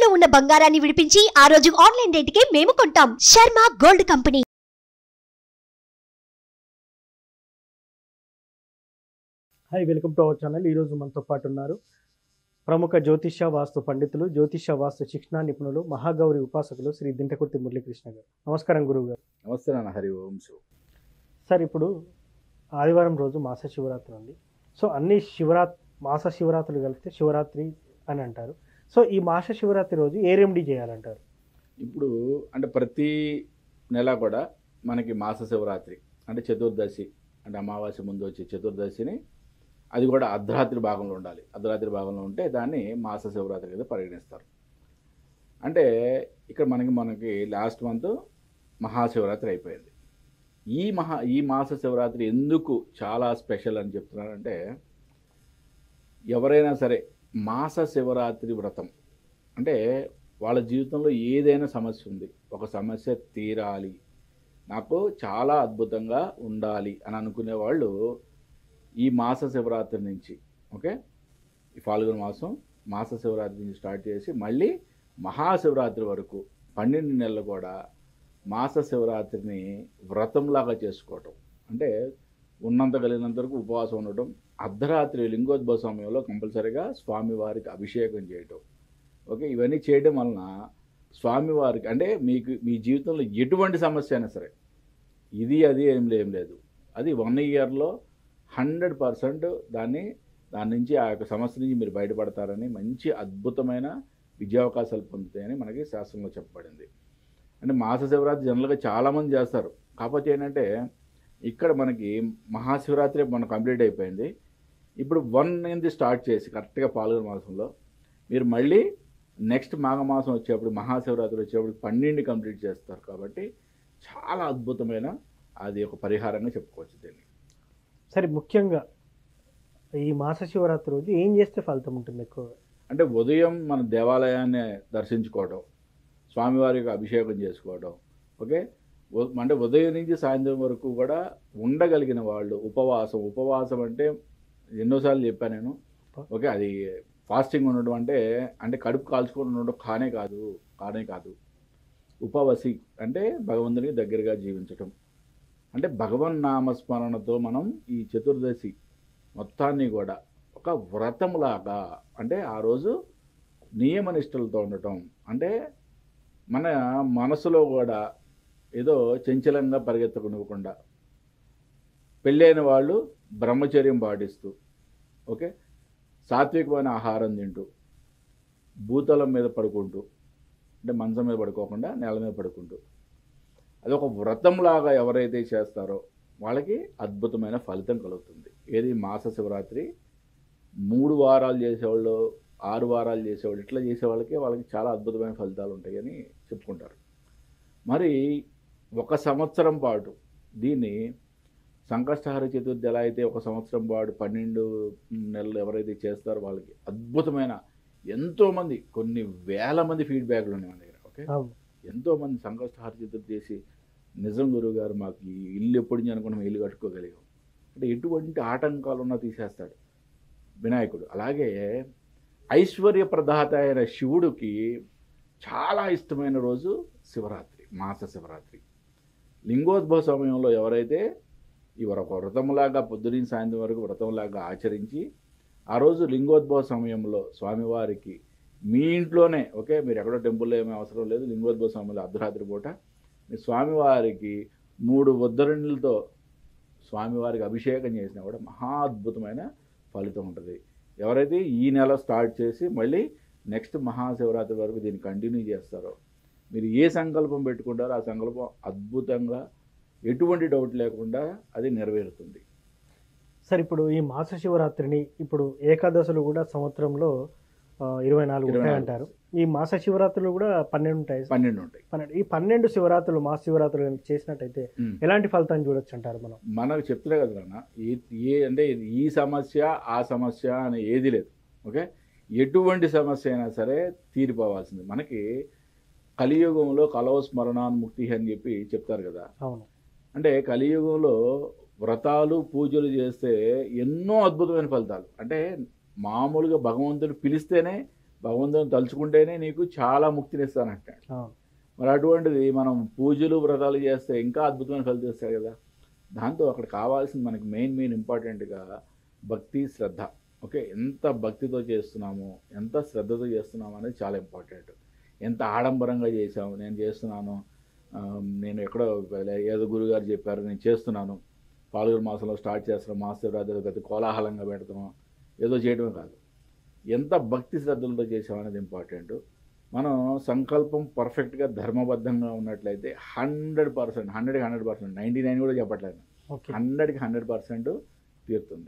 తాకట్టులో ఉన్న బంగారాన్ని విడిపించి ఆ రోజు ఆన్లైన్ రేటుకే మేము కొంటాం Sharma gold company hi welcome to our channel ఈరోజు మనతో పాటు ఉన్నారు ప్రముఖ జ్యోతిష వాస్తు పండితులు జ్యోతిష వాస్తు శిక్షణ నిపుణులు మహాగౌరి ఉపాసకులు శ్రీ దింటకుర్తి మురళీకృష్ణ గారు నమస్కారం గురువు గారు నమస్తే నాన్న హరి ఓం శివ సార్ ఇప్పుడు ఆదివారం రోజు మాస శివరాత్రి ఉంది సో అన్ని శివరాత్ మాస శివరాత్రులు కలిపితే శివరాత్రి అని అంటారు సో ఈ మాస శివరాత్రి రోజు ఏ రెమెడీ చేయాలంటారు ఇప్పుడు అంటే ప్రతి నెల కూడా మనకి మాస శివరాత్రి అంటే చతుర్దశి అంటే అమావాస్య ముందు వచ్చే చతుర్దశిని అది కూడా అర్ధరాత్రి భాగంలో ఉండాలి అర్ధరాత్రి భాగంలో ఉంటే దాన్ని మాస శివరాత్రి కింద పరిగణిస్తారు అంటే ఇక్కడ మనకి మనకి లాస్ట్ మంత్ మహాశివరాత్రి అయిపోయింది ఈ మహా ఈ మాస శివరాత్రి ఎందుకు చాలా స్పెషల్ అని చెప్తున్నారంటే ఎవరైనా సరే మాస శివరాత్రి వ్రతం అంటే వాళ్ళ జీవితంలో ఏదైనా సమస్య ఉంది ఒక సమస్య తీరాలి నాకు చాలా అద్భుతంగా ఉండాలి అని అనుకునే వాళ్ళు ఈ మాస శివరాత్రి నుంచి ఓకే ఈ ఫాల్గుణ మాసం మాస శివరాత్రి నుంచి స్టార్ట్ చేసి మళ్ళీ మహాశివరాత్రి వరకు పన్నెండు నెలలు కూడా మాస శివరాత్రిని వ్రతంలాగా చేసుకోవటం అంటే ఉన్నంత కలిగినంత వరకు ఉపవాసం ఉండటం అర్ధరాత్రి లింగోద్భవ సమయంలో కంపల్సరీగా స్వామివారికి అభిషేకం చేయటం ఓకే ఇవన్నీ చేయడం వలన స్వామివారికి అంటే మీకు మీ జీవితంలో ఎటువంటి సమస్య అయినా సరే ఇది అది ఏం లే- ఏం లేదు అది వన్ ఇయర్లో హండ్రెడ్ పర్సెంట్ దాన్ని దాని నుంచి ఆ యొక్క సమస్య నుంచి మీరు బయటపడతారని మంచి అద్భుతమైన విజయావకాశాలు పొందుతాయని మనకి శాస్త్రంలో చెప్పబడింది అంటే మాస శివరాత్రి జనరల్గా చాలామంది చేస్తారు కాకపోతే ఏంటంటే ఇక్కడ మనకి మహాశివరాత్రి మన కంప్లీట్ అయిపోయింది ఇప్పుడు వన్ నుంచి స్టార్ట్ చేసి కరెక్ట్గా పాల్గొన మాసంలో మీరు మళ్ళీ నెక్స్ట్ మాఘమాసం వచ్చేప్పుడు మహాశివరాత్రి వచ్చేప్పుడు పన్నెండు కంప్లీట్ చేస్తారు కాబట్టి చాలా అద్భుతమైన అది ఒక పరిహారంగా చెప్పుకోవచ్చు దీన్ని సరే ముఖ్యంగా ఈ మాస శివరాత్రి రోజు ఏం చేస్తే ఫలితం ఉంటుంది ఎక్కువ అంటే ఉదయం మన దేవాలయాన్ని దర్శించుకోవడం స్వామివారికి అభిషేకం చేసుకోవడం ఓకే ఉ- అంటే ఉదయం నుంచి సాయంత్రం వరకు కూడా ఉండగలిగిన వాళ్ళు ఉపవాసం ఉపవాసం అంటే ఎన్నోసార్లు చెప్పాను నేను ఓకే అది ఫాస్టింగ్ ఉండడం అంటే అంటే కడుపు కాల్చుకొని ఉండడం కానే కాదు కానే కాదు ఉపవసి అంటే భగవంతునికి దగ్గరగా జీవించటం అంటే భగవన్ నామస్మరణతో మనం ఈ చతుర్దశి మొత్తాన్ని కూడా ఒక వ్రతంలాగా అంటే ఆ రోజు నియమనిష్టలతో ఉండటం అంటే మన మనసులో కూడా ఏదో చంచలంగా పరిగెత్తకుండా పెళ్ళైన వాళ్ళు బ్రహ్మచర్యం పాటిస్తూ ఓకే సాత్వికమైన ఆహారం తింటూ భూతలం మీద పడుకుంటూ అంటే మంచం మీద పడుకోకుండా నేల మీద పడుకుంటూ అది ఒక వ్రతంలాగా ఎవరైతే చేస్తారో వాళ్ళకి అద్భుతమైన ఫలితం కలుగుతుంది ఏది మాస శివరాత్రి మూడు వారాలు చేసేవాళ్ళు ఆరు వారాలు చేసేవాళ్ళు ఇట్లా చేసే వాళ్ళకి వాళ్ళకి చాలా అద్భుతమైన ఫలితాలు ఉంటాయని చెప్పుకుంటారు మరి ఒక సంవత్సరం పాటు దీన్ని సంకష్టహార చతుర్థి ఎలా అయితే ఒక సంవత్సరం పాటు పన్నెండు నెలలు ఎవరైతే చేస్తారో వాళ్ళకి అద్భుతమైన ఎంతోమంది కొన్ని వేల మంది ఫీడ్బ్యాక్లు ఉన్నాయి మన దగ్గర ఓకే అవును ఎంతోమంది సంకష్టహార చతుర్థి చేసి నిజం గురువు గారు మాకు ఈ ఇల్లు ఎప్పుడు నుంచి అనుకున్నాం ఇల్లు కట్టుకోగలిగాం అంటే ఎటువంటి ఆటంకాలు ఉన్నా తీసేస్తాడు వినాయకుడు అలాగే ఐశ్వర్య ప్రదాత అయిన శివుడికి చాలా ఇష్టమైన రోజు శివరాత్రి మాస శివరాత్రి లింగోద్భవ సమయంలో ఎవరైతే ఈ ఒక వ్రతంలాగా పొద్దున సాయంత్రం వరకు వ్రతంలాగా ఆచరించి ఆ రోజు లింగోద్భవ సమయంలో స్వామివారికి మీ ఇంట్లోనే ఓకే మీరు ఎక్కడో టెంపుల్లో ఏమీ అవసరం లేదు లింగోద్భవ సమయంలో అర్ధరాత్రి పూట మీ స్వామివారికి మూడు ఉద్దరణలతో స్వామివారికి అభిషేకం చేసినా కూడా మహా అద్భుతమైన ఫలితం ఉంటుంది ఎవరైతే ఈ నెల స్టార్ట్ చేసి మళ్ళీ నెక్స్ట్ మహాశివరాత్రి వరకు దీన్ని కంటిన్యూ చేస్తారో మీరు ఏ సంకల్పం పెట్టుకుంటారో ఆ సంకల్పం అద్భుతంగా ఎటువంటి డౌట్ లేకుండా అది నెరవేరుతుంది సార్ ఇప్పుడు ఈ మాస శివరాత్రిని ఇప్పుడు ఏకాదశులు కూడా సంవత్సరంలో ఆ, ఇరవై నాలుగు ఇరవై ఉంటాయి నాలుగు. అంటారు ఈ మాస శివరాత్రులు కూడా పన్నెండు ఉంటాయి పన్నెండు ఉంటాయి పన్నెండు ఈ పన్నెండు శివరాత్రులు మాస శివరాత్రులు కనుక చేసినట్టయితే ఉమ్. ఎలాంటి ఫలితాన్ని చూడొచ్చు అంటారు మనం మనకు చెప్తులే కదా నాన్న ఏ ఏ అంటే ఇది ఈ సమస్య ఆ సమస్య అని ఏది లేదు ఓకే ఎటువంటి సమస్య అయినా సరే తీరిపోవాల్సింది మనకి కలియుగంలో కలవ స్మరణాన్ముక్తి అని చెప్పి చెప్తారు కదా అవును అంటే కలియుగంలో వ్రతాలు పూజలు చేస్తే ఎన్నో అద్భుతమైన ఫలితాలు అంటే మామూలుగా భగవంతుడు పిలిస్తేనే భగవంతుని తలుచుకుంటేనే నీకు చాలా ముక్తినిస్తానంటాడు అవును మరి అటువంటిది మనం పూజలు వ్రతాలు చేస్తే ఇంకా అద్భుతమైన ఫలితం ఇస్తాయి కదా దాంతో అక్కడ కావాల్సింది మనకి మెయిన్ మెయిన్ ఇంపార్టెంట్గా భక్తి శ్రద్ధ ఓకే ఎంత భక్తితో చేస్తున్నాము ఎంత శ్రద్ధతో చేస్తున్నాము అనేది చాలా ఇంపార్టెంట్ ఎంత ఆడంబరంగా చేసాము నేను చేస్తున్నాను ఆ, నేను ఎక్కడో ఏదో గురుగారు చెప్పారు నేను చేస్తున్నాను పాల్గొన మాసంలో స్టార్ట్ చేస్తున్నాం మాసశివరాత్రి గతి కోలాహలంగా పెడుతున్నాం ఏదో చేయడమే కాదు ఎంత భక్తి శ్రద్ధలతో చేసామనేది ఇంపార్టెంట్ మనం సంకల్పం పర్ఫెక్ట్గా ధర్మబద్ధంగా ఉన్నట్లయితే హండ్రెడ్ పర్సెంట్ హండ్రెడ్కి హండ్రెడ్ పర్సెంట్ నైంటీ నైన్ కూడా చెప్పట్లేదు ఓకే హండ్రెడ్కి హండ్రెడ్ పర్సెంట్ తీరుతుంది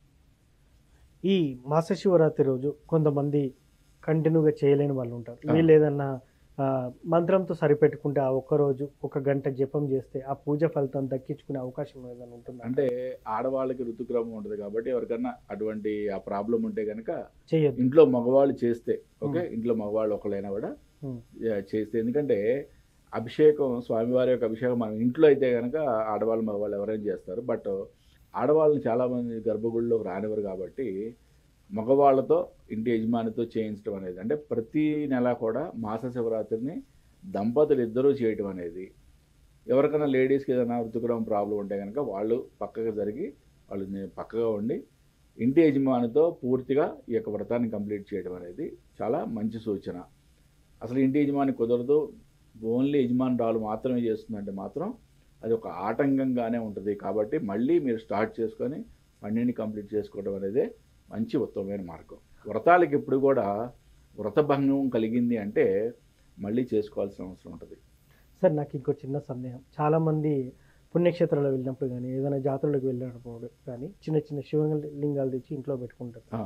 ఈ మాస శివరాత్రి రోజు కొంతమంది కంటిన్యూగా చేయలేని వాళ్ళు ఉంటారు ఆ. వీళ్ళు ఏదన్నా ఆ, మంత్రంతో సరిపెట్టుకుంటే ఆ ఒక్క రోజు ఒక గంట జపం చేస్తే ఆ పూజ ఫలితం దక్కించుకునే అవకాశం ఏదైనా ఉంటుందా అంటే ఆడవాళ్ళకి ఋతుక్రమం ఉంటుంది కాబట్టి ఎవరికన్నా అటువంటి ఆ ప్రాబ్లం ఉంటే కనుక చేయొద్దు ఇంట్లో మగవాళ్ళు చేస్తే ఓకే ఇంట్లో మగవాళ్ళు ఒకళ్ళైనా కూడా ఉమ్. యా, చేస్తే ఎందుకంటే అభిషేకం స్వామివారి యొక్క అభిషేకం మనం ఇంట్లో అయితే కనుక ఆడవాళ్ళు మగవాళ్ళు ఎవరైనా చేస్తారు బట్ ఆడవాళ్ళని చాలామంది గర్భగుడిలోకి రానివ్వరు కాబట్టి మగవాళ్ళతో ఇంటి యజమానితో చేయించడం అనేది అంటే ప్రతి నెల కూడా మాస శివరాత్రిని దంపతులు ఇద్దరూ చేయటం అనేది ఎవరికైనా లేడీస్కి ఏదైనా ఋతుక్రమం ప్రాబ్లం ఉంటే కనుక వాళ్ళు పక్కకు జరిగి వాళ్ళు నే- పక్కగా ఉండి ఇంటి యజమానితో పూర్తిగా ఈ యొక్క వ్రతాన్ని కంప్లీట్ చేయడం అనేది చాలా మంచి సూచన అసలు ఇంటి యజమాని కుదరదు ఓన్లీ యజమానురాలు మాత్రమే చేస్తుందంటే మాత్రం అది ఒక ఆటంకంగానే ఉంటుంది కాబట్టి మళ్ళీ మీరు స్టార్ట్ చేసుకొని పన్నెండు కంప్లీట్ చేసుకోవడం అనేది మంచి ఉత్తమమైన మార్గం వ్రతాలకి ఎప్పుడు కూడా వ్రతభంగం కలిగింది అంటే మళ్ళీ చేసుకోవాల్సిన అవసరం ఉంటుంది సార్ నాకు ఇంకో చిన్న సందేహం చాలా మంది పుణ్యక్షేత్రాలు వెళ్ళినప్పుడు కానీ ఏదైనా జాతరలకు వెళ్ళినప్పుడు కానీ చిన్న చిన్న శివలింగాలు తెచ్చి ఇంట్లో పెట్టుకుంటారు ఆ,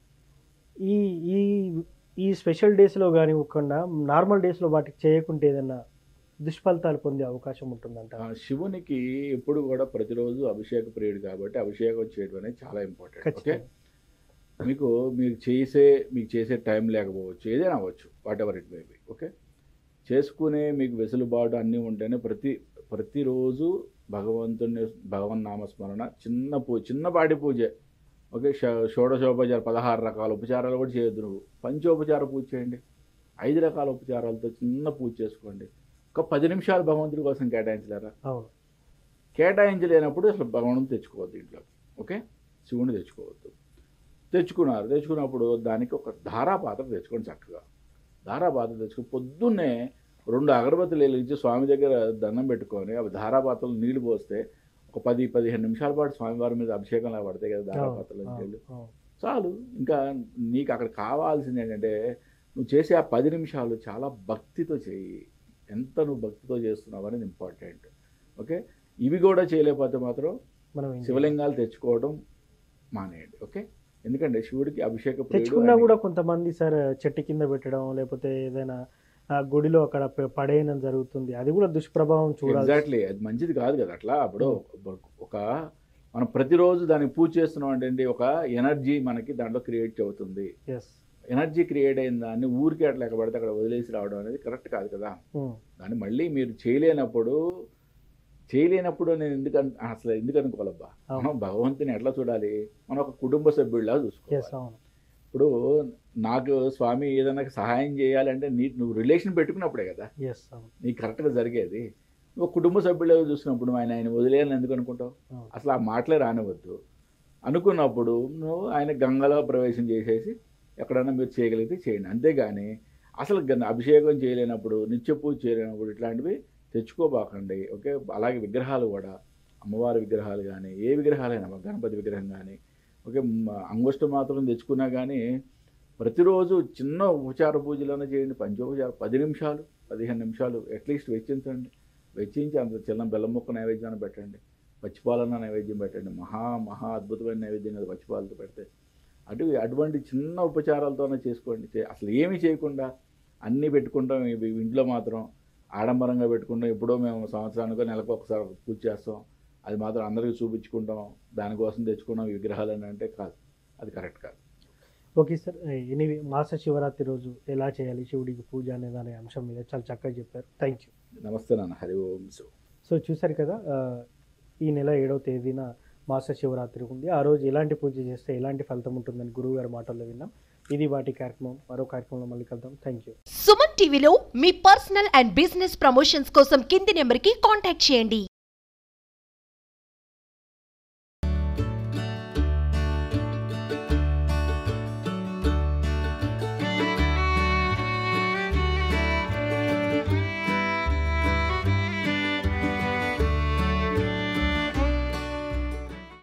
ఈ ఈ ఈ స్పెషల్ డేస్లో కానీ కాకుండా నార్మల్ డేస్లో వాటికి చేయకుంటే ఏదైనా దుష్ఫలితాలు పొందే అవకాశం ఉంటుందంట ఆ, శివునికి ఎప్పుడు కూడా ప్రతిరోజు అభిషేక ప్రియుడు కాబట్టి అభిషేకం చేయడం అనేది చాలా ఇంపార్టెంట్ ఓకే ఖచ్చితంగా మీకు మీరు చేసే మీకు చేసే టైం లేకపోవచ్చు ఏదైనా అవ్వచ్చు whatever it may be okay చేసుకునే మీకు వెసులుబాటు అన్నీ ఉంటేనే ప్రతి ప్రతిరోజు భగవంతుని భగవన్ నామస్మరణ చిన్న పూ చిన్నపాటి పూజే ఓకే ష- షోడశోపచార పదహారు రకాల ఉపచారాలు కూడా చేయొద్దు నువ్వు పంచోపచార పూజ చేయండి ఐదు రకాల ఉపచారాలతో చిన్న పూజ చేసుకోండి ఒక పది నిమిషాలు భగవంతుడి కోసం కేటాయించలేరా అవును కేటాయించలేనప్పుడు అసలు భగవంతుని తెచ్చుకోవద్దు ఇంట్లోకి ఓకే శివుని తెచ్చుకోవద్దు తెచ్చుకున్నారు తెచ్చుకున్నప్పుడు దానికి ఒక ధారాపాత్ర తెచ్చుకోండి చక్కగా ధారాపాత్ర తెచ్చుకొని పొద్దున్నే రెండు అగరబత్తులు వెలిగించి స్వామి దగ్గర దండం పెట్టుకొని అవి ధారాపాత్రలు నీళ్లు పోస్తే ఒక పది పదిహేను నిమిషాల పాటు స్వామివారి మీద అభిషేకంలా పడతాయి కదా ధారాపాత్రలు అవును, నీళ్ళు అవును. చాలు ఇంకా నీకు అక్కడ కావాల్సింది ఏంటంటే నువ్వు చేసే ఆ పది నిమిషాలు చాలా భక్తితో చేయి ఎంత నువ్వు భక్తితో చేస్తున్నావు అనేది ఇంపార్టెంట్ ఓకే ఇవి కూడా చేయలేకపోతే మాత్రం మనం ఏం చేయాలి? శివలింగాలు తెచ్చుకోవడం మానేయండి ఓకే ఎందుకంటే శివుడికి అభిషేక ప్రియుడు తెచ్చుకున్నా ఆయన- కూడా కొంతమంది సార్ చెట్టు కింద పెట్టడం లేకపోతే ఏదైనా ఆ, గుడిలో అక్కడ పె- పడేయడం జరుగుతుంది అది కూడా దుష్ప్రభావం చూడాలి ఎగ్జాక్ట్లీ అది మంచిది కాదు కదా అట్లా అప్పుడు ఒక మనం ప్రతిరోజు దానికి పూజ చేస్తున్నాం అంటే ఒక ఎనర్జీ మనకి దాంట్లో క్రియేట్ అవుతుంది ఎస్ ఎనర్జీ క్రియేట్ అయిన దాన్ని ఊరికే అట్లా ఎక్కడ పడితే అక్కడ వదిలేసి రావడం అనేది కరెక్ట్ కాదు కదా దాన్ని మళ్ళీ మీరు చేయలేనప్పుడు చేయలేనప్పుడు నేను ఎందుకు అన్- అసలు ఎందుకు అనుకోవాలబ్బా అవును. మనం భగవంతుని ఎట్లా చూడాలి మనం ఒక కుటుంబ సభ్యుడిలా ఎస్ చూసుకోవాలి అవును ఇప్పుడు నాకు స్వామి ఏదైనా సహాయం చేయాలంటే నీ నువ్వు రిలేషన్ పెట్టుకున్నప్పుడే కదా ఎస్ అవును నీకు కరెక్ట్గా జరిగేది నువ్వు కుటుంబ సభ్యులు చూసినప్పుడు ఆయన ఆయన వదిలేయాలని ఎందుకు అనుకుంటావు అవును. అసలు ఆ మాటలే రానివద్దు అనుకున్నప్పుడు నువ్వు ఆయన గంగలో ప్రవేశం చేసేసి ఎక్కడైనా మీరు చేయగలిగితే చేయండి అంతేగాని అసలు గన- అభిషేకం చేయలేనప్పుడు నిత్య పూజ చేయలేనప్పుడు ఇట్లాంటివి తెచ్చుకోబాకండి ఓకే అలాగే విగ్రహాలు కూడా అమ్మవారి విగ్రహాలు కానీ ఏ విగ్రహాలైనా గణపతి విగ్రహం కానీ ఓకే మ- అంగుష్ట మాత్రం తెచ్చుకున్నా కానీ ప్రతిరోజు చిన్న ఉపచార పూజలైనా చేయండి పంచోపచార పది నిమిషాలు పదిహేను నిమిషాలు అట్లీస్ట్ వెచ్చించండి వెచ్చించి అంత చిన్న బెల్లం ముక్క నైవేద్యాన్ని పెట్టండి పచ్చిపాలన్న నైవేద్యం పెట్టండి మహా మహా అద్భుతమైన నైవేద్యం కదా పచ్చిపాలతో పెడితే అటు అటువంటి చిన్న ఉపచారాలతోనే చేసుకోండి చే- అసలు ఏమీ చేయకుండా అన్నీ పెట్టుకుంటాం ఇవి ఇంట్లో మాత్రం ఆడంబరంగా పెట్టుకుంటాం ఎప్పుడో మేము సంవత్సరానికో నెలకు ఒకసారి పూజ చేస్తాం అది మాత్రం అందరికీ చూపించుకుంటాం దానికోసం తెచ్చుకున్నాం ఈ విగ్రహాలని అంటే కాదు అది కరెక్ట్ కాదు ఓకే సార్ ఎనివే మాస శివరాత్రి రోజు ఎలా చేయాలి శివుడికి పూజ అనే దాని అంశం మీద చాలా చక్కగా చెప్పారు థ్యాంక్ యూ నమస్తే నాన్న హరి ఓం శివ సో చూశారు కదా ఆ, ఈ నెల ఏడవ తేదీన మాస శివరాత్రి ఉంది ఆ రోజు ఎలాంటి పూజ చేస్తే ఎలాంటి ఫలితం ఉంటుందని గురువు గారి మాటల్లో విన్నాం ఇది వాటి కార్యక్రమం మరో కార్యక్రమంలో మళ్ళీ కలుద్దాం థ్యాంక్ యూ సుమన్ టీవీలో మీ పర్సనల్ అండ్ బిజినెస్ ప్రమోషన్స్ కోసం కింది నెంబర్కి కాంటాక్ట్ చేయండి